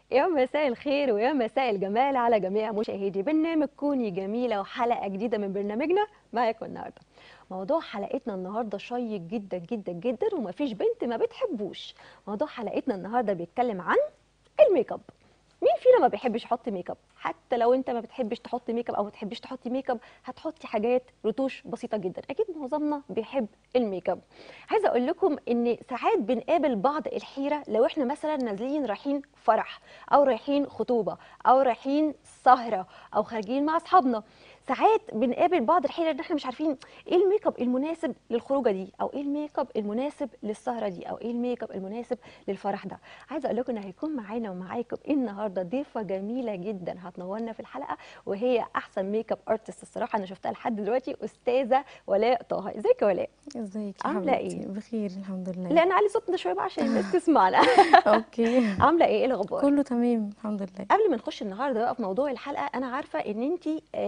يا مساء الخير ويا مساء الجمال على جميع مشاهدي برنامج كوني جميلة وحلقة جديدة من برنامجنا معاكم النهاردة موضوع حلقتنا النهاردة شيق جدا جدا جدا ومفيش بنت ما بتحبوش موضوع حلقتنا النهاردة بيتكلم عن الميك اب مين فينا ما بيحبش يحط ميك اب حتى لو انت ما بتحبش تحط ميك اب او ما بتحبش تحطي ميك اب هتحطي حاجات رتوش بسيطه جدا اكيد معظمنا بيحب الميك اب عايزه اقول لكم ان ساعات بنقابل بعض الحيره لو احنا مثلا نازلين رايحين فرح او رايحين خطوبه او رايحين سهره او خارجين مع اصحابنا ساعات بنقابل بعض الحيره ان احنا مش عارفين ايه الميك اب المناسب للخروجه دي او ايه الميك اب المناسب للسهره دي او ايه الميك اب المناسب للفرح ده عايزه اقول لكم ان هيكون معانا ومعاكم النهارده ضيفه جميله جدا هتنورنا في الحلقه وهي احسن ميك اب ارتست الصراحه انا شفتها لحد دلوقتي استاذه ولاء طه ازيك يا ولاء ازيك يا عاملة حبيبتي إيه؟ بخير الحمد لله لا انا علي صوتنا شويه بقى عشان الناس تسمعنا اوكي عامله ايه ايه الاخبار كله تمام الحمد لله قبل ما نخش النهارده بقى في موضوع الحلقه انا عارفه ان انت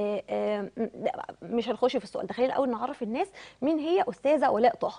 مش هنخش في السؤال ده خلينا الاول نعرف الناس مين هي استاذه ولاء طه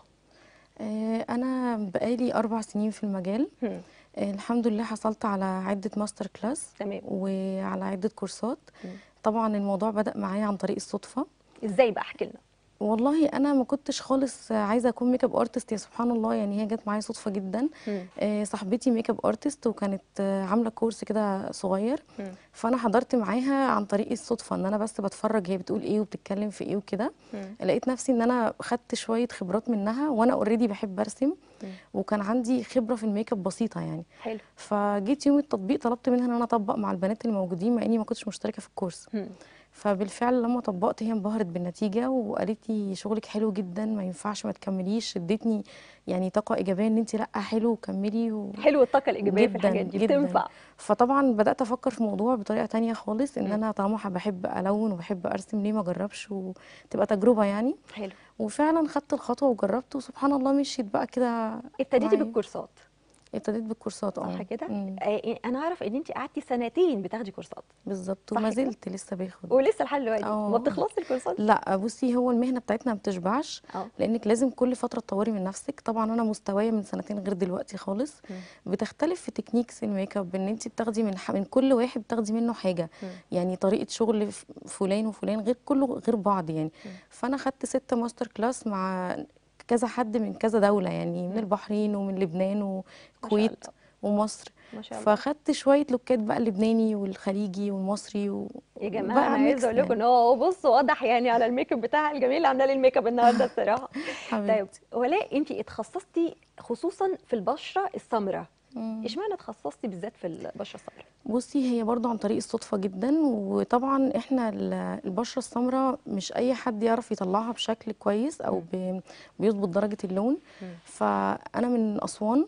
آه، انا بقالي اربع سنين في المجال هم، آه، الحمد لله حصلت على عده ماستر كلاس تمام وعلى عده كورسات مم. طبعا الموضوع بدأ معايا عن طريق الصدفه ازاي بقى احكي لنا والله انا ما كنتش خالص عايزه اكون ميك اب ارتست يا سبحان الله يعني هي جت معايا صدفه جدا هم، آه، صاحبتي ميك اب ارتست وكانت آه، عامله كورس كده صغير هم، فانا حضرت معاها عن طريق الصدفه ان انا بس بتفرج هي بتقول ايه وبتتكلم في ايه وكده هم، لقيت نفسي ان انا خدت شويه خبرات منها وانا اوريدي بحب ارسم مم. وكان عندي خبره في الميك اب بسيطه يعني حلو فجيت يوم التطبيق طلبت منها ان انا اطبق مع البنات الموجودين مع اني ما كنتش مشتركه في الكورس هم، فبالفعل لما طبقت هي انبهرت بالنتيجه وقالت لي شغلك حلو جدا ما ينفعش ما تكمليش ادتني يعني طاقه ايجابيه ان انت لا حلو وكملي و... حلو الطاقه الايجابيه في جداً، الحاجات دي جداً. بتنفع فطبعا بدات افكر في الموضوع بطريقه تانية خالص ان مم. انا طالما بحب الون وبحب ارسم ليه ما اجربش وتبقى تجربه يعني حلو وفعلا خدت الخطوه وجربت وسبحان الله مشيت بقى كده ابتديتي معايا. بالكورسات ابتديت بالكورسات اه صح كده مم، آه، انا اعرف ان انت قعدتي سنتين بتاخدي كورسات بالظبط صح وما كده؟ زلت لسه باخد ولسه لحد دلوقتي اه. ما بتخلصي الكورسات لا بصي هو المهنه بتاعتنا ما بتشبعش اه لانك لازم كل فتره تطوري من نفسك طبعا انا مستوايا من سنتين غير دلوقتي خالص مم. بتختلف في تكنيكس الميك اب ان انت بتاخدي من ح... من كل واحد بتاخدي منه حاجه مم. يعني طريقه شغل ف- فلان وفلان غير كله غير بعض يعني مم. فانا خدت ست ماستر كلاس مع كذا حد من كذا دوله يعني من مم. البحرين ومن لبنان ما شاء والكويت الله ومصر ما شاء الله فخدت شويه لوكات بقى اللبناني والخليجي والمصري و... يا جماعه بقى انا ميكس عايزه اقول لكم يعني. ان هو بص واضح يعني على الميك اب بتاعها الجميل اللي عامله لي الميك اب النهارده الصراحه طيب حبيبتي ولاء انت اتخصصتي خصوصا في البشره السمراء مم. اشمعنى اتخصصتي بالذات في البشره السمراء بصي هي برضو عن طريق الصدفة جدا وطبعا احنا ال- البشرة السمراء مش اي حد يعرف يطلعها بشكل كويس او مم. ب- بيظبط درجة اللون مم. فانا من اسوان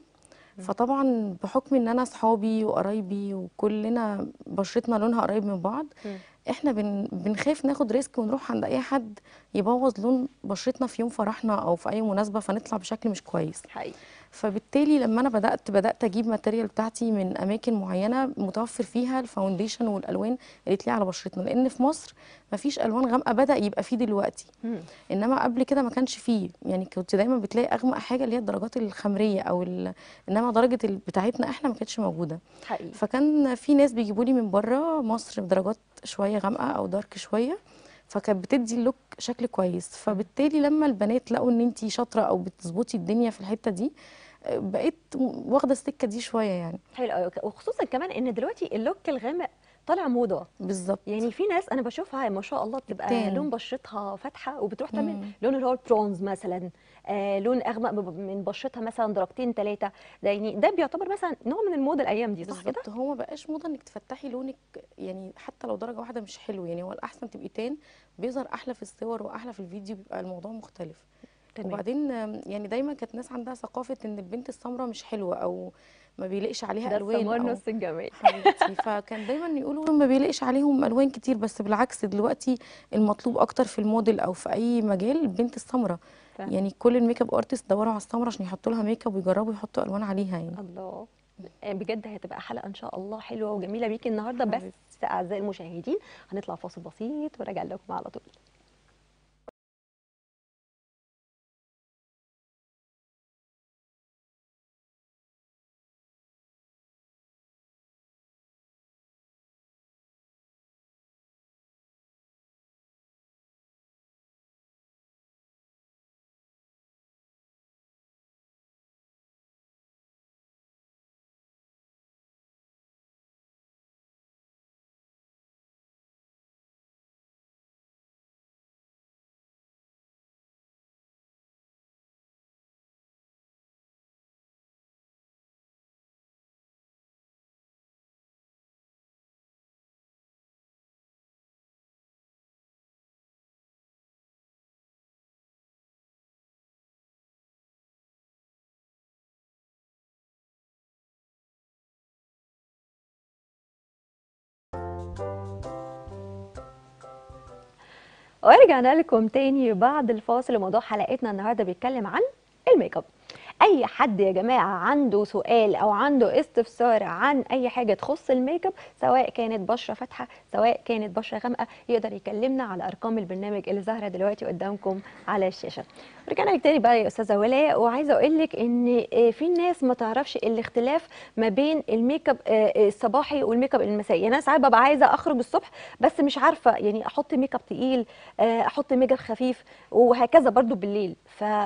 فطبعا بحكم ان انا اصحابي وقرايبي وكلنا بشرتنا لونها قريب من بعض مم. احنا بن بنخاف ناخد ريسك ونروح عند اي حد يبوظ لون بشرتنا في يوم فرحنا او في اي مناسبة فنطلع بشكل مش كويس حقيقي فبالتالي لما انا بدات بدات اجيب ماتيريال بتاعتي من اماكن معينه متوفر فيها الفاونديشن والالوان اللي تليق على بشرتنا لان في مصر مفيش الوان غامقه بدا يبقى فيه دلوقتي مم. انما قبل كده ما كانش فيه يعني كنت دايما بتلاقي اغمق حاجه اللي هي الدرجات الخمريه او ال... انما درجه ال- بتاعتنا احنا ما كانتش موجوده حقيقي فكان في ناس بيجيبوا لي من بره مصر بدرجات شويه غامقه او دارك شويه فكانت بتدي اللوك شكل كويس فبالتالي لما البنات لقوا ان انتي شاطره او بتظبطي الدنيا في الحته دي آه، بقيت واخده السكه دي شويه يعني حلو قوي وخصوصا كمان ان دلوقتي اللوك الغامق طالع موضه بالظبط يعني في ناس انا بشوفها ما شاء الله بتبقى تان. لون بشرتها فاتحه وبتروح تعمل مم. لون اللي هو البرونز مثلا آه لون اغمق ب- من بشرتها مثلا درجتين ثلاثه ده يعني ده بيعتبر مثلا نوع من الموضه الايام دي صح كده؟ بالظبط هو ما بقاش موضه انك تفتحي لونك يعني حتى لو درجه واحده مش حلو يعني هو الاحسن تبقي تان بيظهر احلى في الصور واحلى في الفيديو بيبقى الموضوع مختلف تمام وبعدين آم، يعني دايما كانت ناس عندها ثقافه ان البنت السمراء مش حلوه او ما بيليقش عليها ده الوان السمار او نص الجمال حبيبتي فكان دايما يقولوا ما بيلاقيش عليهم الوان كتير بس بالعكس دلوقتي المطلوب اكتر في الموديل او في اي مجال البنت السمراء فعلا. يعني كل الميك اب ارتست دوروا على السمراء عشان يحطوا لها ميك اب ويجربوا يحطوا الوان عليها يعني الله بجد هتبقى حلقه ان شاء الله حلوه وجميله بيكي النهارده بس حبيبتي. اعزائي المشاهدين هنطلع فاصل بسيط وراجع لكم على طول ورجعنا لكم تاني بعد الفاصل وموضوع حلقتنا النهارده بيتكلم عن الميك اب اي حد يا جماعه عنده سؤال او عنده استفسار عن اي حاجه تخص الميك اب سواء كانت بشره فاتحه سواء كانت بشره غامقه يقدر يكلمنا على ارقام البرنامج اللي ظاهره دلوقتي قدامكم على الشاشه رجعنا لك تاني بقى يا استاذه ولاء وعايزه اقول لك ان آه، في ناس ما تعرفش الاختلاف ما بين الميك اب آه، الصباحي والميك اب المسائي يعني انا ساعات ببقى عايزه اخرج الصبح بس مش عارفه يعني احط ميك اب تقيل آه، احط ميك اب خفيف وهكذا برضو بالليل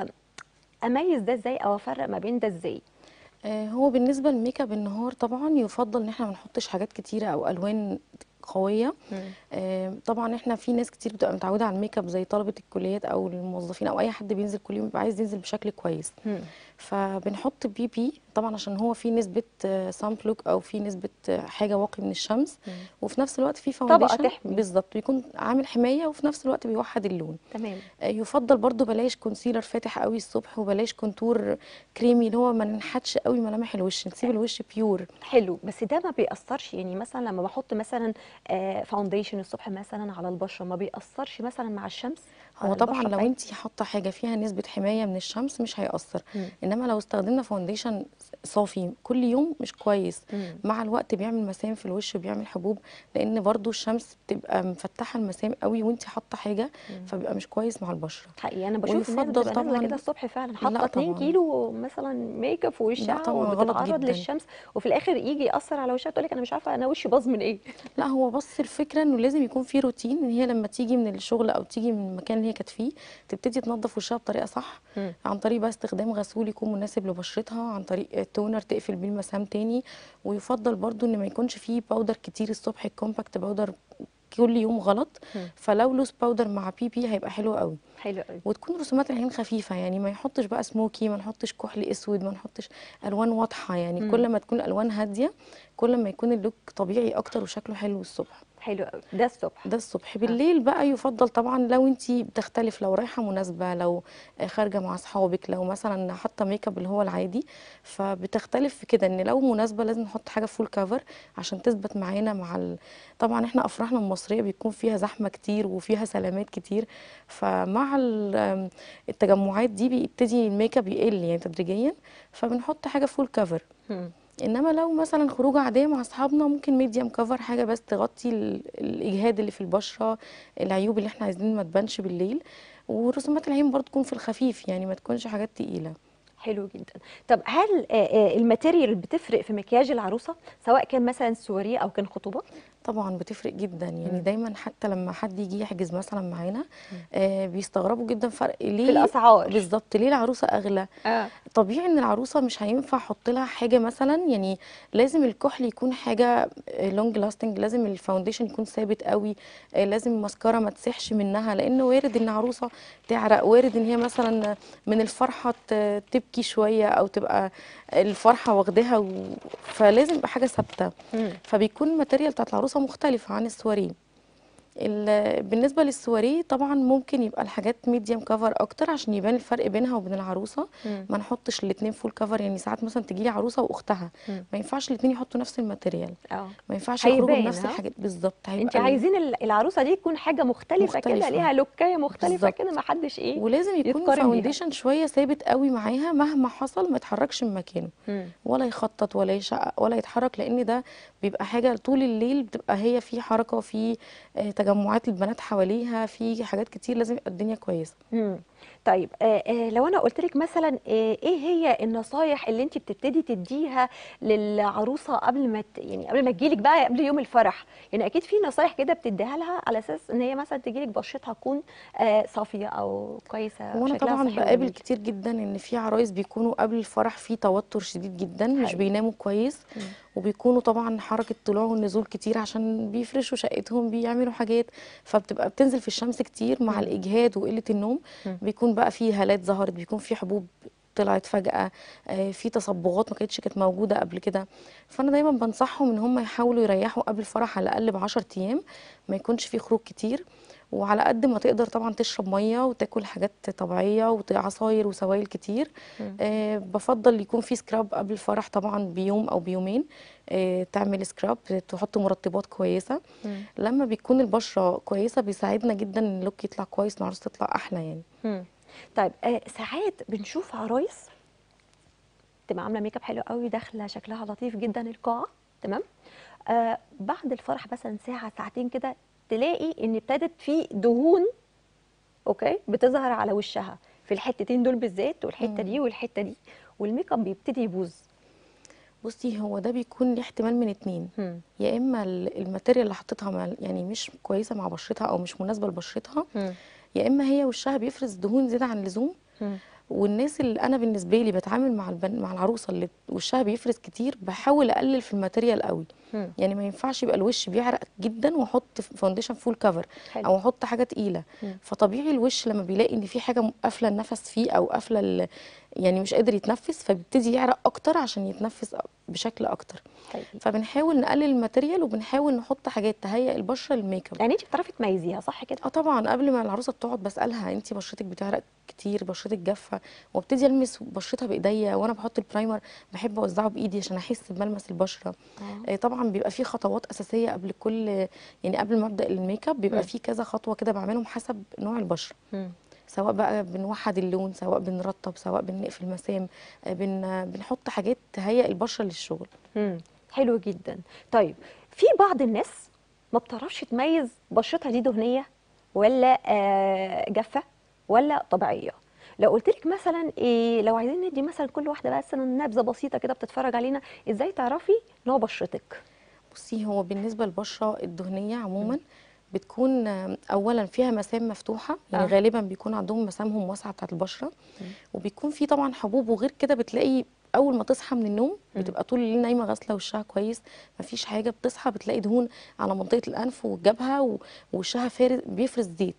فاميز ده ازاي او افرق ما بين ده ازاي آه، هو بالنسبه للميك اب النهار طبعا يفضل ان احنا ما نحطش حاجات كتيره او الوان قويه آه، طبعا احنا في ناس كتير بتبقى متعوده على الميك اب زي طلبه الكليات او الموظفين او اي حد بينزل كل يوم بيبقى عايز ينزل بشكل كويس مم. فبنحط بي بي طبعا عشان هو في نسبه سان بلوك او في نسبه آه، حاجه واقي من الشمس مم. وفي نفس الوقت في طبقة فاونديشن تحمي. بالظبط بيكون عامل حمايه وفي نفس الوقت بيوحد اللون تمام آه، يفضل برضو بلاش كونسيلر فاتح قوي الصبح وبلاش كونتور كريمي اللي هو ما ننحتش قوي ملامح الوش نسيب الوش بيور حلو بس ده ما بيأثرش يعني مثلا لما بحط مثلا آه، فاونديشن الصبح مثلا على البشره ما بيأثرش مثلا مع الشمس هو على طبعا البشرة لو بتاعتي؟ انت حاطه حاجه فيها نسبه حمايه من الشمس مش هيأثر مم. انما لو استخدمنا فاونديشن صافي كل يوم مش كويس مم. مع الوقت بيعمل مسام في الوش وبيعمل حبوب لان برضو الشمس بتبقى مفتحه المسام قوي وانت حاطه حاجه فبيبقى مش كويس مع البشره حقيقي انا بشوف الناس ويفضل بتبقى نازله طبعاً- كده الصبح فعلا لا حاطه 2 طبعاً. كيلو مثلا ميك اب في وشها طبعاً غلط وبتتعرض جداً. للشمس وفي الاخر يجي ياثر على وشها تقول لك انا مش عارفه انا وشي باظ من ايه لا هو بص الفكره انه لازم يكون في روتين ان هي لما تيجي من الشغل او تيجي من المكان اللي هي كانت فيه تبتدي تنظف وشها بطريقه صح مم. عن طريق بقى استخدام غسول يكون مناسب لبشرتها عن طريق تونر تقفل بيه المسام تاني ويفضل برضو ان ما يكونش فيه باودر كتير الصبح الكومباكت باودر كل يوم غلط مم. فلو لوس باودر مع بي بي هيبقى حلو قوي حلو قوي وتكون رسومات العين خفيفه يعني ما يحطش بقى سموكي ما نحطش كحل اسود ما نحطش الوان واضحه يعني مم. كل ما تكون الالوان هاديه كل ما يكون اللوك طبيعي اكتر وشكله حلو الصبح حلو قوي ده الصبح ده الصبح بالليل بقى يفضل طبعا لو انت بتختلف لو رايحه مناسبه لو خارجه مع اصحابك لو مثلا حاطه ميك اب اللي هو العادي فبتختلف في كده ان لو مناسبه لازم نحط حاجه فول كفر عشان تثبت معانا مع ال... طبعا احنا افراحنا المصريه بيكون فيها زحمه كتير وفيها سلامات كتير فمع ال- التجمعات دي بيبتدي الميك اب يقل يعني تدريجيا فبنحط حاجه فول كفر مم. انما لو مثلا خروجه عاديه مع اصحابنا ممكن ميديم كفر حاجه بس تغطي ال- الاجهاد اللي في البشره العيوب اللي احنا عايزين ما تبانش بالليل ورسومات العين برضه تكون في الخفيف يعني ما تكونش حاجات تقيله حلو جدا طب هل آه، آه، الماتيريال بتفرق في مكياج العروسه سواء كان مثلا سواريه او كان خطوبه طبعا بتفرق جدا يعني مم. دايما حتى لما حد يجي يحجز مثلا معانا آه بيستغربوا جدا فرق ليه في الاسعار بالظبط ليه العروسه اغلى اه طبيعي ان العروسه مش هينفع احط لها حاجه مثلا يعني لازم الكحل يكون حاجه لونج لاستنج لازم الفاونديشن يكون ثابت قوي آه، لازم الماسكارا ما تسيحش منها لان وارد ان عروسه تعرق وارد ان هي مثلا من الفرحه ت- تبكي شويه او تبقى الفرحه واخداها و... فلازم يبقى حاجه ثابته مم. فبيكون الماتيريال بتاعت العروسه مختلفه عن السواريه ال- بالنسبه للسواريه طبعا ممكن يبقى الحاجات ميديم كفر اكتر عشان يبان الفرق بينها وبين العروسه مم. ما نحطش الاثنين فول كفر يعني ساعات مثلا تجي لي عروسه واختها مم. ما ينفعش الاثنين يحطوا نفس الماتيريال اه ما ينفعش يخرجوا هيبان، بنفس ها؟ الحاجات بالظبط هيبقى انت ال- عايزين ال- العروسه دي تكون حاجه مختلفه, كده مختلفة. ليها لوكايه مختلفه بالظبط. كده ما حدش ايه ولازم يكون يتقارن بيها. الفاونديشن شويه ثابت قوي معاها مهما حصل ما يتحركش من مكانه مم. ولا يخطط ولا يشقق ولا يتحرك لان ده بيبقى حاجه طول الليل بتبقى هي في حركه في آه، تجمعات البنات حواليها في حاجات كتير لازم يبقى الدنيا كويسه مم. طيب آه آه لو انا قلت لك مثلا آه ايه هي النصايح اللي انت بتبتدي تديها للعروسه قبل ما ت... يعني قبل ما تجيلك بقى قبل يوم الفرح يعني اكيد في نصايح كده بتديها لها على اساس ان هي مثلا تجيلك بشرتها تكون آه صافيه او كويسه وانا شكلها طبعا صحي بقابل وجميل. كتير جدا ان في عرايس بيكونوا قبل الفرح في توتر شديد جدا مش حقيقي. بيناموا كويس مم. وبيكونوا طبعا حركه طلوع والنزول كتير عشان بيفرشوا شقتهم بيعملوا حاجات فبتبقى بتنزل في الشمس كتير مع مم. الاجهاد وقله النوم مم. بيكون بقى في هالات ظهرت بيكون في حبوب طلعت فجأة آه، في تصبغات ما كانتش كانت موجودة قبل كده فأنا دايما بنصحهم إن هم يحاولوا يريحوا قبل الفرح على الأقل ب 10 أيام ما يكونش في خروج كتير وعلى قد ما تقدر طبعا تشرب ميه وتاكل حاجات طبيعيه وعصاير وسوائل كتير مم. آه بفضل يكون في سكراب قبل الفرح طبعا بيوم او بيومين آه تعمل سكراب تحط مرطبات كويسه مم. لما بيكون البشره كويسه بيساعدنا جدا ان اللوك يطلع كويس العروسه تطلع احلى يعني مم. طيب آه ساعات بنشوف عرايس تبقى عامله ميك اب حلو قوي داخله شكلها لطيف جدا القاعه تمام آه بعد الفرح مثلا ساعه ساعتين كده تلاقي ان ابتدت في دهون اوكي بتظهر على وشها في الحتتين دول بالذات والحته دي والحته دي والميك اب بيبتدي يبوظ بصي هو ده بيكون ليه احتمال من اتنين مم. يا اما ال- الماتيريال اللي حطيتها مع يعني مش كويسه مع بشرتها او مش مناسبه لبشرتها مم. يا اما هي وشها بيفرز دهون زياده عن اللزوم مم. والناس اللي انا بالنسبه لي بتعامل مع البن... مع العروسه اللي وشها بيفرز كتير بحاول اقلل في الماتيريال قوي مم. يعني ما ينفعش يبقى الوش بيعرق جدا واحط فاونديشن فول كفر حلو. او احط حاجه تقيله مم. فطبيعي الوش لما بيلاقي ان في حاجه قافله النفس فيه او قافله ال- يعني مش قادر يتنفس فبيبتدي يعرق اكتر عشان يتنفس بشكل اكتر حقيقي. فبنحاول نقلل الماتيريال وبنحاول نحط حاجات تهيئ البشره للميك اب يعني انت بتعرفي تميزيها صح كده اه طبعا قبل ما العروسه بتقعد بسالها انت بشرتك بتعرق كتير بشرتك جافه وابتدي المس بشرتها بايديا وانا بحط البرايمر بحب اوزعه بايدي عشان احس بملمس البشره آه. آه، طبعا بيبقى في خطوات اساسيه قبل كل يعني قبل ما ابدا الميك اب مم. بيبقى في كذا خطوه كده بعملهم حسب نوع البشره مم. سواء بقى بنوحد اللون سواء بنرطب سواء بنقفل مسام آه، بن بنحط حاجات تهيئ البشره للشغل مم. حلو جدا طيب في بعض الناس ما بتعرفش تميز بشرتها دي دهنيه ولا آه، جافه ولا طبيعيه لو قلت لك مثلا إيه لو عايزين ندي مثلا كل واحده مثلا نبذه بسيطه كده بتتفرج علينا ازاي تعرفي نوع بشرتك بصي هو بالنسبه للبشره الدهنيه عموما بتكون آه، اولا فيها مسام مفتوحه يعني آه. غالبا بيكون عندهم مسامهم واسعه بتاعت البشره وبيكون في طبعا حبوب وغير كده بتلاقي اول ما تصحى من النوم بتبقى طول الليل نايمه غاسله وشها كويس مفيش حاجه بتصحى بتلاقي دهون على منطقه الانف والجبهه و- ووشها فارز بيفرز زيت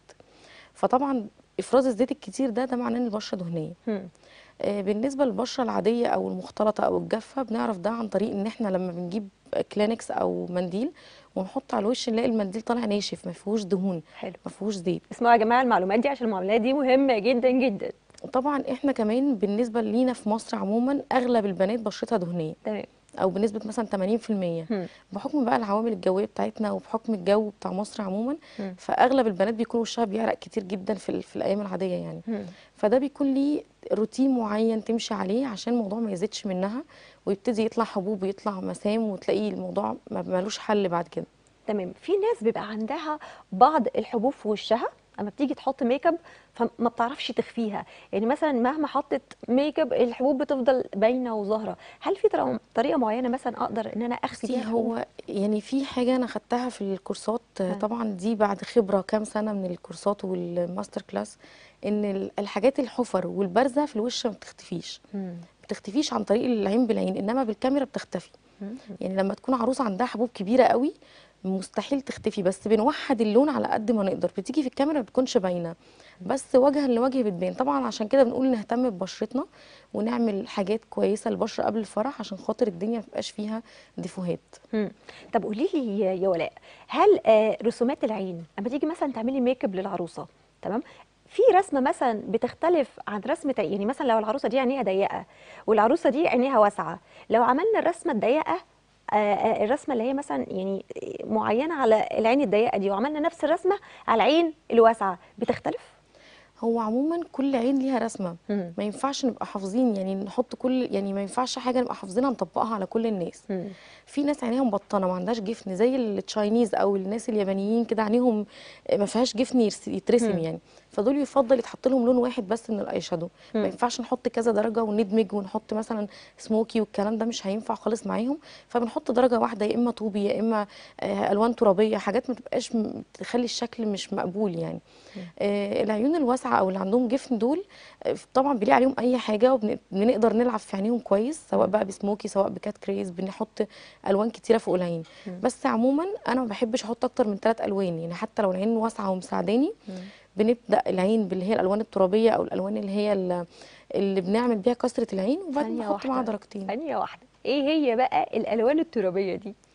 فطبعا افراز الزيت الكتير ده ده معناه ان البشره دهنيه مم. آه، بالنسبه للبشره العاديه او المختلطه او الجافه بنعرف ده عن طريق ان احنا لما بنجيب كلينكس او منديل ونحط على الوش نلاقي المنديل طالع ناشف ما فيهوش دهون حلو ما فيهوش زيت اسمعوا يا جماعه المعلومات دي عشان المعلومات دي مهمه جدا جدا طبعا احنا كمان بالنسبه لينا في مصر عموما اغلب البنات بشرتها دهنيه تمام او بنسبه مثلا 80% مم. بحكم بقى العوامل الجويه بتاعتنا وبحكم الجو بتاع مصر عموما مم. فاغلب البنات بيكون وشها بيعرق كتير جدا في, ال- في الايام العاديه يعني مم. فده بيكون ليه روتين معين تمشي عليه عشان الموضوع ما يزيدش منها ويبتدي يطلع حبوب ويطلع مسام وتلاقيه الموضوع ما ملوش حل بعد كده تمام في ناس بيبقى عندها بعض الحبوب في وشها اما بتيجي تحط ميك اب فما بتعرفش تخفيها يعني مثلا مهما حطت ميك اب الحبوب بتفضل باينه وظاهره هل في طريقه طريقة معينه مثلا اقدر ان انا اخفي بصي بيها الحبوب؟ هو يعني في حاجه انا خدتها في الكورسات آه. طبعا دي بعد خبره كام سنه من الكورسات والماستر كلاس ان ال- الحاجات الحفر والبارزه في الوش ما بتختفيش مم. بتختفيش عن طريق العين بالعين انما بالكاميرا بتختفي مم. يعني لما تكون عروسه عندها حبوب كبيره قوي مستحيل تختفي بس بنوحد اللون على قد ما نقدر بتيجي في الكاميرا ما بتكونش باينه بس وجها لوجه بتبان طبعا عشان كده بنقول نهتم ببشرتنا ونعمل حاجات كويسه للبشره قبل الفرح عشان خاطر الدنيا ما تبقاش فيها ديفوهات مم. طب قولي لي يا- يا ولاء هل آه، رسومات العين اما تيجي مثلا تعملي ميك اب للعروسه تمام في رسمه مثلا بتختلف عن رسمه يعني مثلا لو العروسه دي عينيها ضيقه والعروسه دي عينيها واسعه لو عملنا الرسمه الضيقه آه، آه، الرسمه اللي هي مثلا يعني معينه على العين الضيقه دي وعملنا نفس الرسمه على العين الواسعه بتختلف هو عموما كل عين ليها رسمه مم. ما ينفعش نبقى حافظين يعني نحط كل يعني ما ينفعش حاجه نبقى حافظينها نطبقها على كل الناس مم. في ناس عينيها مبطنه ما عندهاش جفن زي التشاينيز او الناس اليابانيين كده عينيهم ما فيهاش جفن يرس- يترسم مم. يعني فدول يفضل يتحط لهم لون واحد بس من الاي شادو مم. ما ينفعش نحط كذا درجه وندمج ونحط مثلا سموكي والكلام ده مش هينفع خالص معاهم فبنحط درجه واحده يا اما طوبي يا اما آه، الوان ترابيه حاجات ما تبقاش م- تخلي الشكل مش مقبول يعني آه، العيون الواسعه او اللي عندهم جفن دول آه، طبعا بيليق عليهم اي حاجه وبنقدر نلعب في عينيهم كويس سواء بقى بسموكي سواء بكات كريز بنحط الوان كتيره فوق العين بس عموما انا ما بحبش احط اكتر من ثلاث الوان يعني حتى لو العين واسعه ومساعداني بنبدا العين باللي هي الالوان الترابيه او الالوان اللي هي ال- اللي بنعمل بيها كسره العين وبعدين ثانية نحط معاها واحدة. درجتين ثانيه واحده ايه هي بقى الالوان الترابيه دي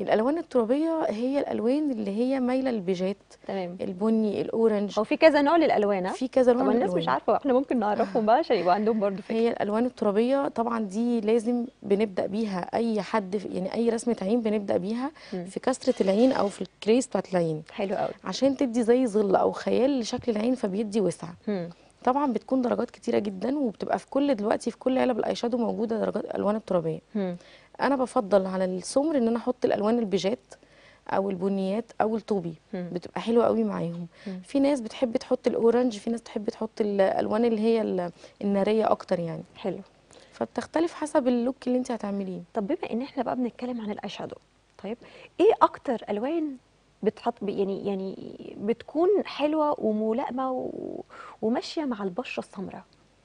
الالوان الترابيه هي الالوان اللي هي مايله للبيجات تمام البني الاورنج هو في كذا نوع للالوان ها؟ في كذا لون طبعا من الناس مش الألوان. عارفه احنا ممكن نعرفهم بقى عشان يبقى عندهم برضو فكره هي الالوان الترابيه طبعا دي لازم بنبدا بيها اي حد في- يعني اي رسمه عين بنبدا بيها مم. في كسره العين او في الكريس بتاعت العين حلو قوي عشان تدي زي ظل او خيال لشكل العين فبيدي وسع مم. طبعا بتكون درجات كتيره جدا وبتبقى في كل دلوقتي في كل علب الاي شادو موجوده درجات الالوان الترابيه مم. انا بفضل على السمر ان انا احط الالوان البيجات او البنيات او الطوبي مم. بتبقى حلوه قوي معاهم مم. في ناس بتحب تحط الاورنج في ناس تحب تحط الالوان اللي هي ال- الناريه اكتر يعني حلو فبتختلف حسب اللوك اللي انت هتعمليه طب بما ان احنا بقى بنتكلم عن الاي شادو طيب ايه اكتر الوان بتحط يعني يعني بتكون حلوه وملائمه و... وماشيه مع البشره السمراء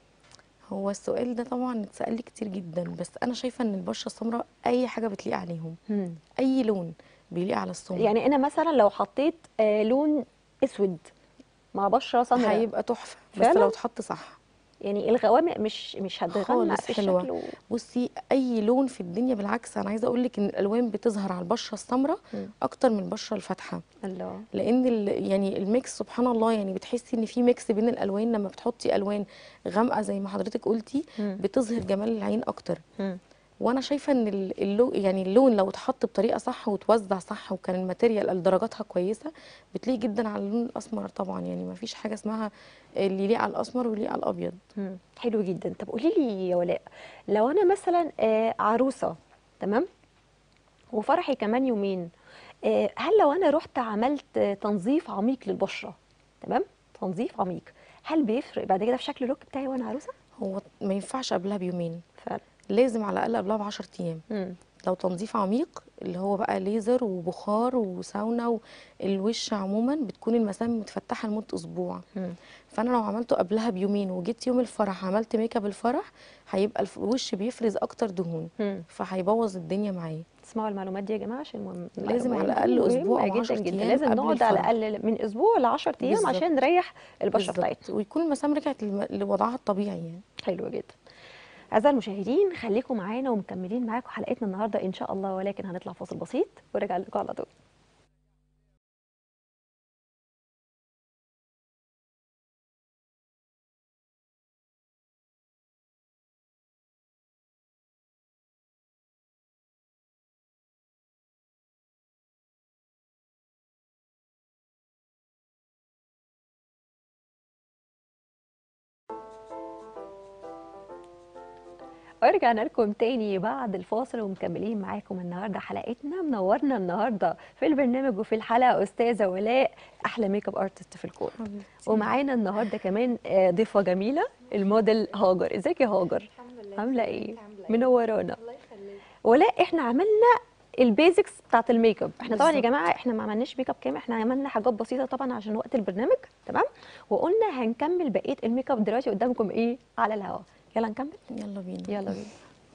هو السؤال ده طبعا اتسال لي كتير جدا بس انا شايفه ان البشره السمراء اي حاجه بتليق عليهم اي لون بيليق على السمر يعني انا مثلا لو حطيت آه لون اسود مع بشره سمراء هيبقى تحفه بس فعلا؟ لو اتحط صح يعني الغوامق مش مش هتغمق خالص في حلوة. الشكل و... بصي اي لون في الدنيا بالعكس انا عايزه اقول لك ان الالوان بتظهر على البشره السمراء مم. اكتر من البشره الفاتحه الله لان ال- يعني الميكس سبحان الله يعني بتحسي ان في ميكس بين الالوان لما بتحطي الوان غامقه زي ما حضرتك قلتي مم. بتظهر جمال العين اكتر مم. وانا شايفه ان ال- اللو يعني اللون لو اتحط بطريقه صح وتوزع صح وكان الماتيريال درجاتها كويسه بتليق جدا على اللون الاسمر طبعا يعني ما فيش حاجه اسمها اللي يليق على الاسمر واللي يليق على الابيض مم. حلو جدا طب قولي لي يا ولاء لو انا مثلا آه، عروسه تمام وفرحي كمان يومين آه، هل لو انا رحت عملت آه، تنظيف عميق للبشره تمام تنظيف عميق هل بيفرق بعد كده في شكل اللوك بتاعي وانا عروسه هو ما ينفعش قبلها بيومين فعلا لازم على الاقل قبلها ب 10 ايام مم. لو تنظيف عميق اللي هو بقى ليزر وبخار وساونا والوش عموما بتكون المسام متفتحه لمده اسبوع مم. فانا لو عملته قبلها بيومين وجيت يوم الفرح عملت ميك اب الفرح هيبقى الف- الوش بيفرز اكتر دهون مم. فهيبوظ الدنيا معايا تسمعوا المعلومات دي يا جماعه عشان مهم لازم المعلومات على دي الأقل أسبوع مهمة أو جدا 10 جدا أيام لازم قبل نقعد على الفرح. الاقل من اسبوع ل 10 ايام بالظبط. عشان نريح البشره بالظبط. بتاعتنا ويكون المسام رجعت لم- لوضعها الطبيعي يعني حلو جدا أعزائي المشاهدين خليكم معانا ومكملين معاكم حلقتنا النهارده إن شاء الله ولكن هنطلع فاصل بسيط ورجع لكم على طول ورجعنا لكم تاني بعد الفاصل ومكملين معاكم النهارده حلقتنا منورنا النهارده في البرنامج وفي الحلقه استاذه ولاء احلى ميك اب ارتست في الكون ومعانا النهارده كمان آه، ضيفه جميله الموديل هاجر ازيك يا هاجر عامله ايه منورانا ولاء احنا عملنا البيزكس بتاعت الميك اب احنا طبعا يا بالظبط. جماعه احنا ما عملناش ميك اب كامل احنا عملنا حاجات بسيطه طبعا عشان وقت البرنامج تمام وقلنا هنكمل بقيه الميك اب دلوقتي قدامكم ايه على الهواء يلا نكمل يلا بينا يلا بينا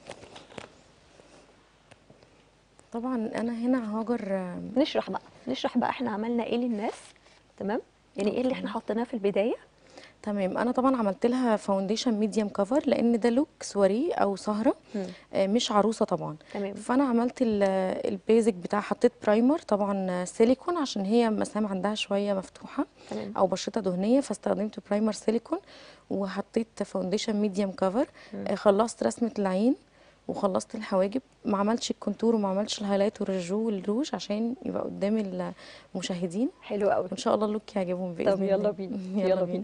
طبعا انا هنا هاجر آم، نشرح بقى نشرح بقى احنا عملنا ايه للناس تمام يعني ايه اللي احنا حطيناه في البدايه تمام انا طبعا عملت لها فاونديشن ميديوم كفر لان ده لوك سواري او سهره مم. آه، مش عروسه طبعا تمام فانا عملت ال- البيزك بتاع حطيت برايمر طبعا سيليكون عشان هي مسام عندها شويه مفتوحه تمام او بشرتها دهنيه فاستخدمت برايمر سيليكون وحطيت فاونديشن ميديوم كفر مم. خلصت رسمه العين وخلصت الحواجب ما عملتش الكونتور وما عملتش الهايلايت والرجو والروج عشان يبقى قدام المشاهدين حلو قوي وان شاء الله اللوك يعجبهم باذن طب يلا الله بينا يلا, يلا بينا بينا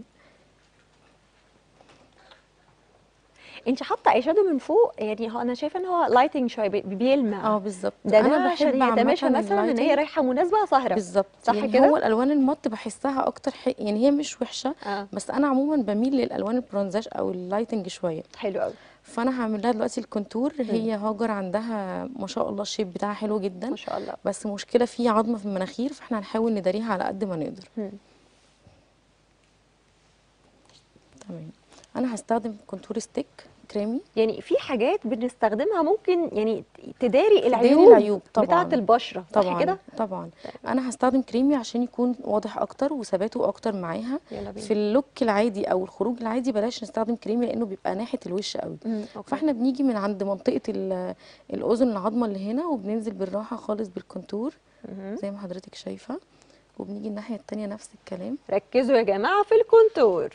انت حاطه اي شادو من فوق يعني هو انا شايفه ان هو لايتنج شويه بي- بيلمع اه بالظبط ده ده انا عشان بحب يتماشى عامة مثلا ان هي اللايتنج. رايحه مناسبه سهره بالظبط صح يعني كده؟ هو الالوان المط بحسها اكتر ح... يعني هي مش وحشه اه بس انا عموما بميل للالوان البرونزاج او اللايتنج شويه حلو قوي فانا هعمل لها دلوقتي الكونتور هي هاجر عندها ما شاء الله الشيب بتاعها حلو جدا ما شاء الله بس مشكله في عظمه في المناخير فاحنا هنحاول نداريها على قد ما نقدر مم. تمام انا هستخدم كونتور ستيك كريمي يعني في حاجات بنستخدمها ممكن يعني تداري تداري العيوب, العيوب طبعا بتاعه البشره صح طبعا كده طبعا انا هستخدم كريمي عشان يكون واضح اكتر وثباته اكتر معاها يلا بينا في اللوك العادي او الخروج العادي بلاش نستخدم كريمي لانه بيبقى ناحيه الوش قوي مم، أوكي. فاحنا بنيجي من عند منطقه ال- الاذن العظمه اللي هنا وبننزل بالراحه خالص بالكونتور مهم. زي ما حضرتك شايفه وبنيجي الناحيه التانية نفس الكلام ركزوا يا جماعه في الكونتور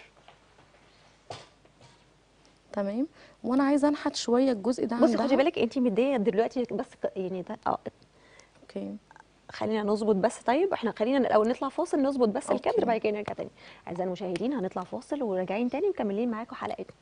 تمام وانا عايزه انحت شويه الجزء ده بصي خدي عندها بالك انت مديه دلوقتي بس ك- يعني ده اه اوكي خلينا نظبط بس طيب احنا خلينا الاول نطلع فاصل نظبط بس أوكي. الكادر بعد كده نرجع تاني اعزائي المشاهدين هنطلع فاصل وراجعين تاني مكملين معاكم حلقتنا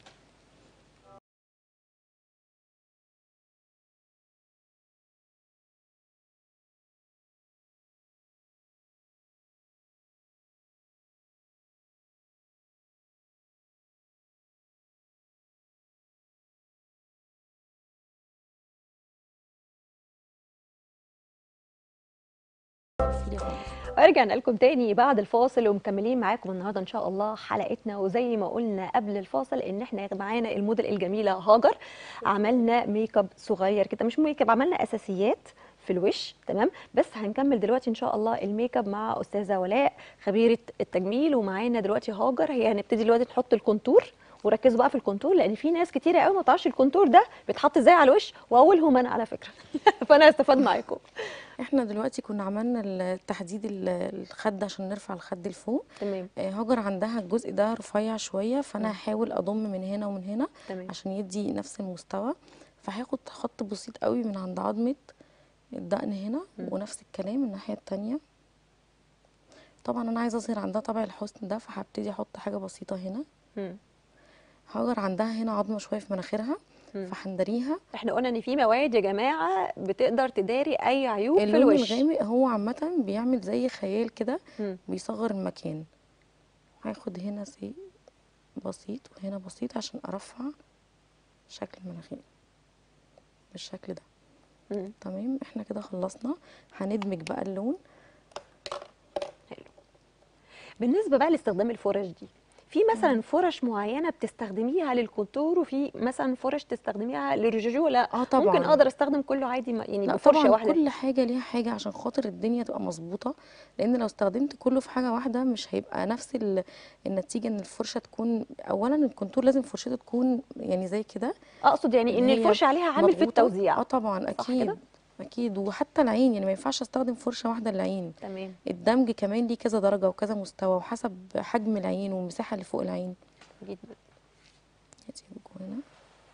اقفلي خالص. رجعنا لكم تاني بعد الفاصل ومكملين معاكم النهارده ان شاء الله حلقتنا وزي ما قلنا قبل الفاصل ان احنا معانا الموديل الجميله هاجر عملنا ميك اب صغير كده مش ميك اب عملنا اساسيات في الوش تمام بس هنكمل دلوقتي ان شاء الله الميك اب مع استاذه ولاء خبيره التجميل ومعانا دلوقتي هاجر هي هنبتدي دلوقتي نحط الكونتور وركزوا بقى في الكونتور لان في ناس كتيره قوي ما تعرفش الكونتور ده بيتحط ازاي على الوش واولهم انا على فكره فانا هستفاد معاكم احنا دلوقتي كنا عملنا التحديد ال- الخد عشان نرفع الخد لفوق تمام آه، هاجر عندها الجزء ده رفيع شويه فانا مم. هحاول اضم من هنا ومن هنا تمام عشان يدي نفس المستوى فهاخد خط بسيط قوي من عند عظمه الدقن هنا مم. ونفس الكلام الناحيه التانية طبعا انا عايزه اظهر عندها طبع الحسن ده فهبتدي احط حاجه بسيطه هنا مم. هاجر عندها هنا عظمه شويه في مناخيرها مم. فهندريها احنا قلنا ان في مواد يا جماعه بتقدر تداري اي عيوب في اللون الوش الغامق هو عامه بيعمل زي خيال كده مم. بيصغر المكان هاخد هنا سي بسيط وهنا بسيط عشان ارفع شكل المناخير بالشكل ده مم. تمام احنا كده خلصنا هندمج بقى اللون بالنسبه بقى لاستخدام الفرش دي في مثلا فرش معينه بتستخدميها للكونتور وفي مثلا فرش تستخدميها للرجوع لا اه طبعا ممكن اقدر استخدم كله عادي ما- يعني لا بفرشه طبعا واحده كل حاجه ليها حاجه عشان خاطر الدنيا تبقى مظبوطه لان لو استخدمت كله في حاجه واحده مش هيبقى نفس ال- النتيجه ان الفرشه تكون اولا الكونتور لازم فرشته تكون يعني زي كده اقصد يعني ان هي الفرشه عليها عامل في مضغوطة. التوزيع اه طبعا صح اكيد كده؟ اكيد وحتى العين يعني ما ينفعش استخدم فرشه واحده للعين تمام الدمج كمان ليه كذا درجه وكذا مستوى وحسب حجم العين والمساحه اللي فوق العين جدا ادي بجو هنا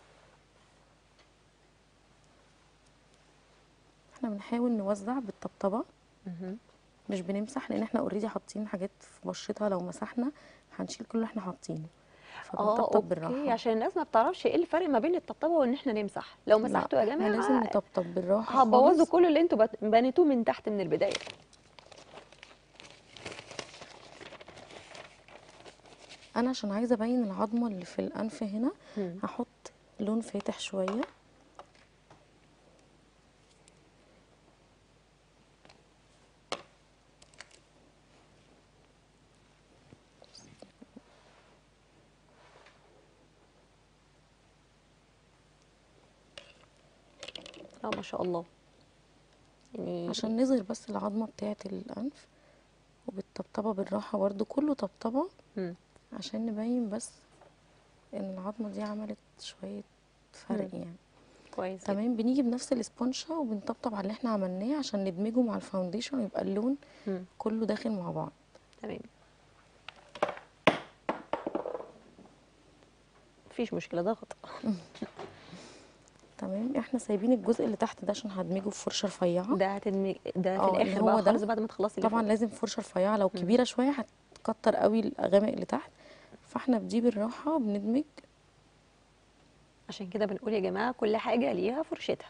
احنا بنحاول نوزع بالطبطبه مهم. مش بنمسح لان احنا اوريدي حاطين حاجات في بشرتها لو مسحنا هنشيل كل اللي احنا حاطينه اه فبنطبطب اوكي بالراحه عشان الناس ما بتعرفش ايه الفرق ما بين الطبطبه وان احنا نمسح لو لا مسحتوا يا احنا لازم جماعه نطبطب بالراحه هتبوظوا خالص كل اللي انتوا بت- بنيتوه من تحت من البدايه انا عشان عايزه ابين العظمه اللي في الانف هنا مم. هحط لون فاتح شويه اه ما شاء الله يعني عشان نظهر بس العظمه بتاعه الانف وبالطبطبه بالراحه برضو كله طبطبه مم. عشان نبين بس ان العظمه دي عملت شويه فرق مم. يعني كويس جدا. تمام بنيجي بنفس الاسبونشة وبنطبطب على اللي احنا عملناه عشان ندمجه مع الفاونديشن ويبقى اللون مم. كله داخل مع بعض تمام مفيش مشكله ضغط تمام احنا سايبين الجزء اللي تحت ده عشان هدمجه في فرشه رفيعه ده هتدمج ده في اه، اللي الاخر هو بقى ده. خالص بعد ما تخلصي اللي طبعا فوق. لازم فرشه رفيعه لو كبيره شويه هتكتر قوي الاغامق اللي تحت فاحنا بدي بالراحه بندمج عشان كده بنقول يا جماعه كل حاجه ليها فرشتها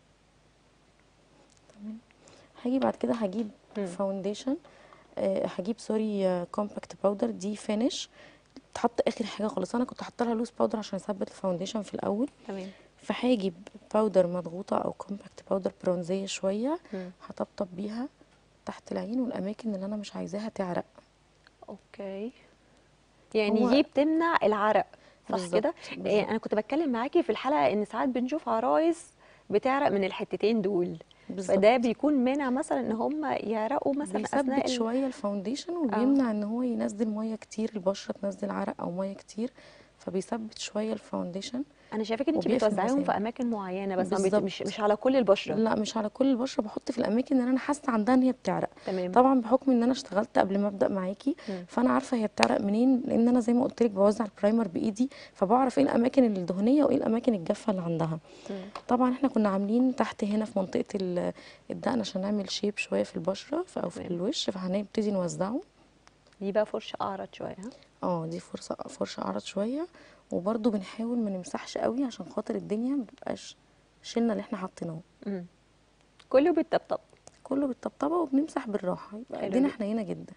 هاجي بعد كده هجيب مم. فاونديشن آه هجيب سوري كومباكت باودر دي فينش تحط اخر حاجه خالص انا كنت حاطه لها لوز باودر عشان اثبت الفاونديشن في الاول تمام فهاجي باودر مضغوطه او كومباكت باودر برونزيه شويه مم. هطبطب بيها تحت العين والاماكن اللي انا مش عايزاها تعرق اوكي يعني هو- دي بتمنع العرق صح بالظبط، كده بالظبط. إيه انا كنت بتكلم معاكي في الحلقه ان ساعات بنشوف عرايس بتعرق من الحتتين دول بالظبط فده بيكون مانع مثلا ان هم يعرقوا مثلا اثناء بيثبت ال... شويه الفاونديشن وبيمنع ان هو ينزل ميه كتير البشره تنزل عرق او ميه كتير فبيثبت شويه الفاونديشن انا شايفاك ان انت وبيقفل بتوزعيهم في المسام. اماكن معينه بس ما بت... بالظبط. مش مش على كل البشره لا مش على كل البشره بحط في الاماكن اللي انا حاسه عندها ان هي بتعرق تمام طبعا بحكم ان انا اشتغلت قبل ما ابدا معاكي مم. فانا عارفه هي بتعرق منين لان انا زي ما قلت لك بوزع البرايمر بايدي فبعرف ايه الاماكن الدهنيه وايه الاماكن الجافه اللي عندها مم. طبعا احنا كنا عاملين تحت هنا في منطقه ال- الدقن عشان نعمل شيب شويه في البشره ف- او في تمام. الوش فهنبتدي نوزعه دي بقى فرشه اعرض شويه ها اه دي فرصه فرشه اعرض شويه وبرده بنحاول ما نمسحش قوي عشان خاطر الدنيا ما تبقاش شلنا اللي احنا حاطيناه مم. كله بالطبطب كله بالطبطبه وبنمسح بالراحه يبقى حلو ايدينا جدا. حنينه جدا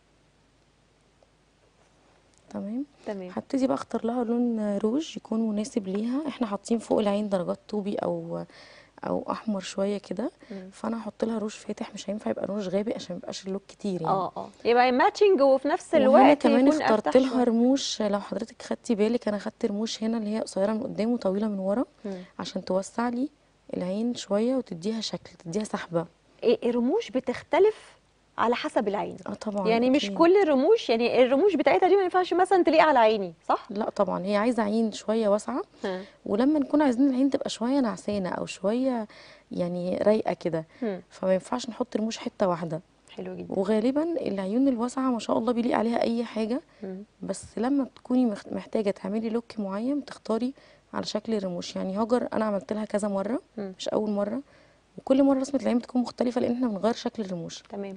تمام تمام هبتدي بقى اختار لها لون روج يكون مناسب ليها احنا حاطين فوق العين درجات طوبي او او احمر شويه كده مم. فانا هحط لها روج فاتح مش هينفع يبقى روج غامق عشان ميبقاش اللوك كتير يعني اه اه يبقى ماتشنج وفي نفس وهنا الوقت كمان يكون اخترت افتح لها شويه رموش لو حضرتك خدتي بالك انا خدت رموش هنا اللي هي قصيره من قدام وطويله من ورا مم. عشان توسع لي العين شويه وتديها شكل تديها سحبه إيه الرموش بتختلف على حسب العين اه طبعا يعني مش أكيد. كل الرموش يعني الرموش بتاعتها دي ما ينفعش مثلا تليق على عيني صح؟ لا طبعا هي عايزه عين شويه واسعه ها. ولما نكون عايزين العين تبقى شويه نعسانه او شويه يعني رايقه كده مم. فما ينفعش نحط رموش حته واحده حلو جدا وغالبا العيون الواسعه ما شاء الله بيليق عليها اي حاجه مم. بس لما بتكوني مخ- محتاجه تعملي لوك معين بتختاري على شكل الرموش يعني هاجر انا عملت لها كذا مره مم. مش اول مره وكل مره رسمه العين بتكون مختلفه لان احنا بنغير شكل الرموش تمام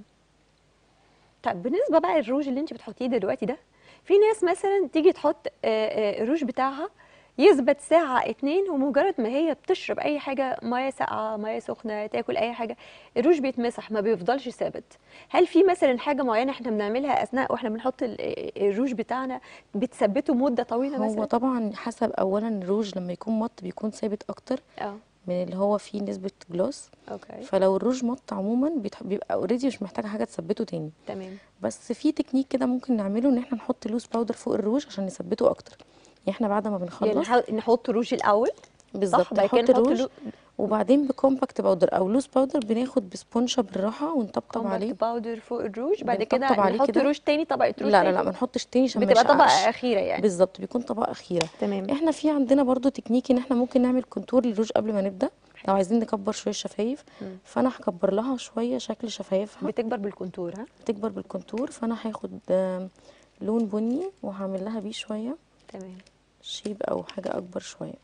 طب بالنسبه بقى الروج اللي انت بتحطيه دلوقتي ده في ناس مثلا تيجي تحط آه، آه، الروج بتاعها يثبت ساعة اتنين ومجرد ما هي بتشرب أي حاجة مية ساقعة مية سخنة تاكل أي حاجة الروج بيتمسح ما بيفضلش ثابت هل في مثلا حاجة معينة احنا بنعملها أثناء واحنا بنحط ال- آه، الروج بتاعنا بتثبته مدة طويلة هو مثلا؟ طبعا حسب اولا الروج لما يكون مط بيكون ثابت اكتر اه من اللي هو فيه نسبه جلوس اوكي فلو الروج مط عموما بيتح- بيبقى اوريدي مش محتاج حاجه تثبته تاني تمام بس في تكنيك كده ممكن نعمله ان احنا نحط لوز باودر فوق الروج عشان نثبته اكتر يعني احنا بعد ما يعني بنخلص نحاول- نحط روج الأول بالظبط صح بعد كده نحط نحط الروج لو- وبعدين بكومباكت باودر او لوز باودر بناخد بسبونشه بالراحه ونطبطب عليه كومباكت باودر فوق الروج بعد كده بنطبطب عليه نحط كده. روج تاني طبقة روج لا لا تاني لا ما نحطش تاني عشان ما بتبقى طبقة يشققش. أخيرة يعني بالظبط بيكون طبقه اخيره تمام احنا في عندنا برضو تكنيك ان احنا ممكن نعمل كونتور للروج قبل ما نبدا لو عايزين نكبر شويه الشفايف مم. فانا هكبر لها شويه شكل شفايفها بتكبر بالكونتور ها تكبر بالكونتور فانا هاخد آم، لون بني وهعمل لها بيه شويه تمام شيب او حاجه اكبر شويه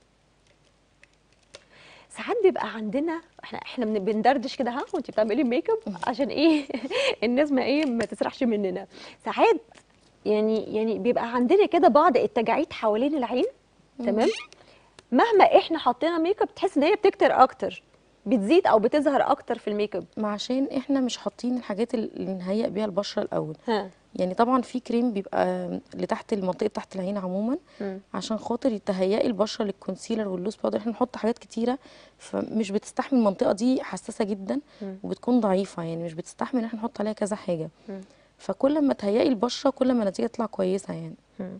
ساعات بيبقى عندنا احنا احنا بن- بندردش كده ها وانت بتعملي ميك اب عشان ايه الناس ما ايه ما تسرحش مننا ساعات يعني يعني بيبقى عندنا كده بعض التجاعيد حوالين العين تمام مهما احنا حطينا ميك اب تحس ان هي بتكتر اكتر بتزيد او بتظهر اكتر في الميك اب ما عشان احنا مش حاطين الحاجات اللي نهيئ بيها البشره الاول ها يعني طبعا في كريم بيبقى لتحت المنطقه تحت العين عموما مم. عشان خاطر تهيئي البشره للكونسيلر واللوز باودر احنا بنحط حاجات كتيره فمش بتستحمل المنطقه دي حساسه جدا مم. وبتكون ضعيفه يعني مش بتستحمل ان احنا نحط عليها كذا حاجه مم. فكل ما تهيئي البشره كل ما النتيجه تطلع كويسه يعني مم.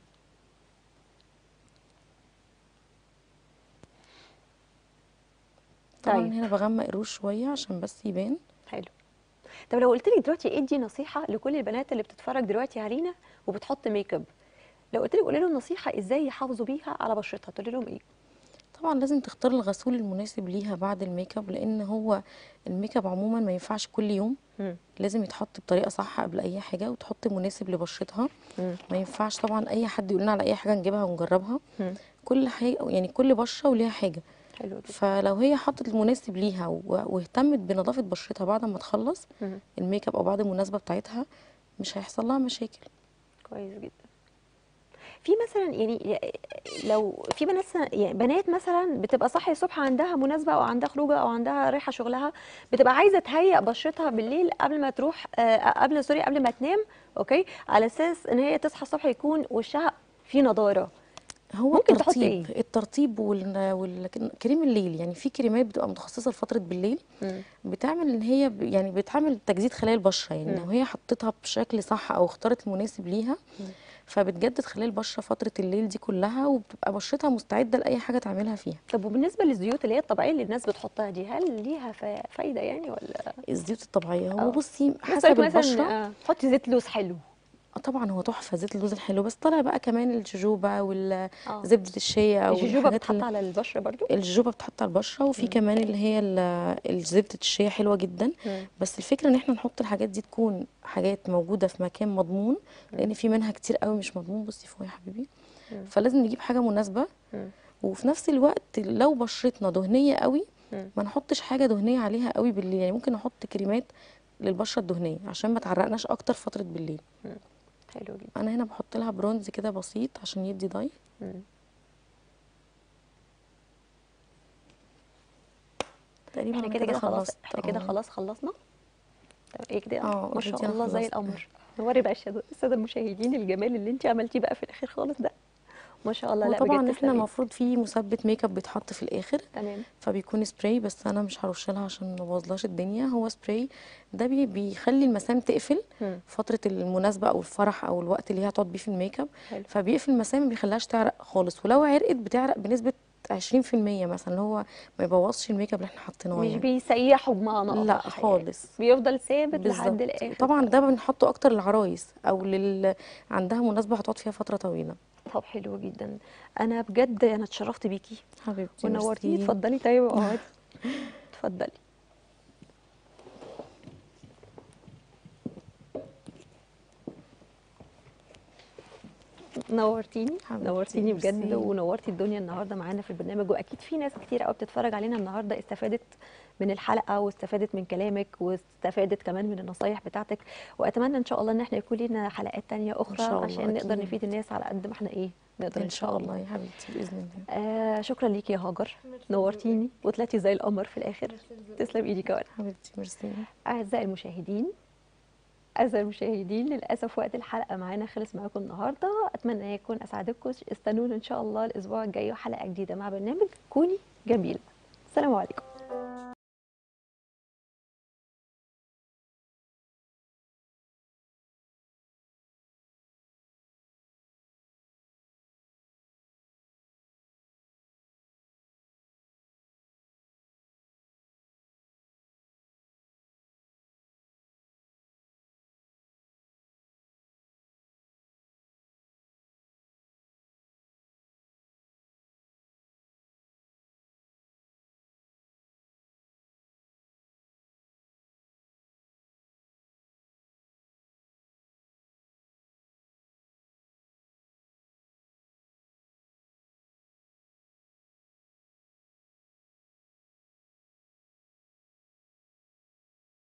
طبعا طيب. هنا بغمق الروج شويه عشان بس يبان حلو طب لو قلت لك دلوقتي ادي نصيحه لكل البنات اللي بتتفرج دلوقتي علينا وبتحط ميك اب لو قلت لك قولي لهم نصيحه ازاي يحافظوا بيها على بشرتها تقولي لهم ايه طبعا لازم تختار الغسول المناسب ليها بعد الميك اب لان هو الميك اب عموما ما ينفعش كل يوم مم. لازم يتحط بطريقه صح قبل اي حاجه وتحط مناسب لبشرتها مم. ما ينفعش طبعا اي حد يقول لنا على اي حاجه نجيبها ونجربها مم. كل حاجه يعني كل بشره وليها حاجه حلو جدا فلو هي حطت المناسب ليها و- واهتمت بنظافه بشرتها بعد ما تخلص مم. الميك اب او بعد المناسبه بتاعتها مش هيحصل لها مشاكل كويس جدا في مثلا يعني لو في بنات يعني بنات مثلا بتبقى صاحيه الصبح عندها مناسبه او عندها خروجه او عندها رايحه شغلها بتبقى عايزه تهيئ بشرتها بالليل قبل ما تروح آه، قبل سوري قبل ما تنام اوكي على اساس ان هي تصحى الصبح يكون وشها فيه نضاره هو ممكن تحط الترطيب الترطيب وال- والكريم الليل يعني في كريمات بتبقى متخصصه لفتره بالليل بتعمل ان هي ب- يعني بتعمل تجديد خلايا البشره يعني مم. لو هي حطيتها بشكل صح او اختارت المناسب ليها فبتجدد خلال البشره فتره الليل دي كلها وبتبقى بشرتها مستعده لاي حاجه تعملها فيها طب وبالنسبه للزيوت اللي هي الطبيعيه اللي الناس بتحطها دي هل ليها فا- فايده يعني ولا الزيوت الطبيعيه آه. هو بصي بس حسب مثلا البشره آه، حطي زيت لوز حلو آه طبعا هو تحفه زيت اللوز الحلو بس طالع بقى كمان الجوجوبا آه. والزبده الشيا الجوجوبا والحاجات بتحط اللي- على البشره برضو الجوجوبا بتحط على البشره وفي كمان اللي هي ال- الزبده الشيا حلوه جدا مم. بس الفكره ان احنا نحط الحاجات دي تكون حاجات موجوده في مكان مضمون لان في منها كتير قوي مش مضمون بصي فوق يا حبيبي مم. فلازم نجيب حاجه مناسبه مم. وفي نفس الوقت لو بشرتنا دهنيه قوي مم. ما نحطش حاجه دهنيه عليها قوي بالليل يعني ممكن نحط كريمات للبشره الدهنيه عشان ما تعرقناش اكتر فتره بالليل حلو جدا انا هنا بحط لها برونز كده بسيط عشان يدي ضي مم. تقريبا احنا أنا كده كده خلاص خلصت احنا كده آه. خلاص خلصنا طب ايه كده اه ما شاء already أنا الله زي خلصت. القمر نوري بقى الشهد- الساده المشاهدين الجمال اللي انت عملتيه بقى في الاخر خالص ده ما شاء الله لا وطبعا بجد احنا تسلمي المفروض في مثبت ميك اب بيتحط في الاخر تمام فبيكون سبراي بس انا مش هرش لها عشان ما بوظلهاش الدنيا هو سبراي ده بي بيخلي المسام تقفل مم. فتره المناسبه او الفرح او الوقت اللي هي هتقعد بيه في الميك اب حلو. فبيقفل المسام ما بيخليهاش تعرق خالص ولو عرقت بتعرق بنسبه 20% مثلا اللي هو ما يبوظش الميك اب اللي احنا حاطينه مش يعني. بيسيحوا بمعنى لا أصح يعني. خالص بيفضل ثابت لحد بالظبط الاخر طبعا ده بنحطه اكتر للعرايس او لل عندها مناسبه هتقعد فيها فتره طويله طب حلو جدا انا بجد انا اتشرفت بيكي حبيبتي ونورتيني ميرسي. اتفضلي طيب اقعدي اتفضلي نورتيني حبيبتي، نورتيني بجد ميرسي. ونورتي الدنيا النهارده معانا في البرنامج واكيد في ناس كتير قوي بتتفرج علينا النهارده استفادت من الحلقه واستفادت من كلامك واستفادت كمان من النصايح بتاعتك واتمنى ان شاء الله ان احنا يكون لنا حلقات تانية اخرى شاء الله، عشان نقدر أكيد. نفيد الناس على قد ما احنا ايه نقدر ان شاء الله يا حبيبتي باذن الله آه شكرا ليكي يا هاجر نورتيني وطلعتي زي القمر في الاخر تسلم ايدك يا ولد. حبيبتي ميرسي اعزائي المشاهدين اعزائي المشاهدين للاسف وقت الحلقه معانا خلص معاكم النهارده اتمنى يكون اسعدكم استنونا ان شاء الله الاسبوع الجاي وحلقه جديده مع برنامج كوني جميله السلام عليكم